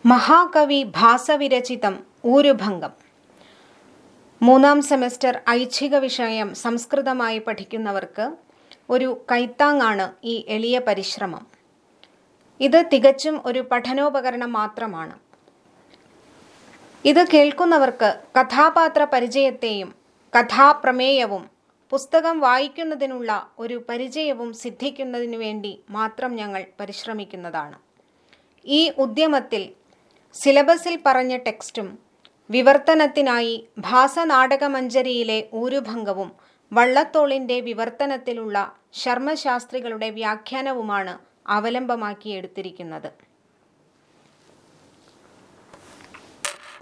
മഹാകവി ഭാസവിരചിതം ഊരുഭംഗം മൂന്നാം സെമസ്റ്റർ ഐച്ഛിക വിഷയം സംസ്കൃതമായി പഠിക്കുന്നവർക്ക് ഒരു കൈത്താങ്ങാണ് ഈ എളിയ പരിശ്രമം ഇത് തികച്ചും ഒരു പഠനോപകരണം മാത്രമാണ് ഇത് കേൾക്കുന്നവർക്ക് കഥാപാത്ര പരിചയത്തെയും കഥാപ്രമേയവും പുസ്തകം വായിക്കുന്നതിനുള്ള ഒരു പരിചയവും സിദ്ധിക്കുന്നതിനു വേണ്ടി മാത്രം ഞങ്ങൾ പരിശ്രമിക്കുന്നതാണ് ഈ ഉദ്യമത്തിൽ സിലബസിൽ പറഞ്ഞ ടെക്സ്റ്റും വിവർത്തനത്തിനായി ഭാസനാടകമഞ്ജരിയിലെ ഊരുഭംഗവും വള്ളത്തോളിൻ്റെ വിവർത്തനത്തിലുള്ള ശർമ്മശാസ്ത്രികളുടെ വ്യാഖ്യാനവുമാണ് അവലംബമാക്കി എടുത്തിരിക്കുന്നത്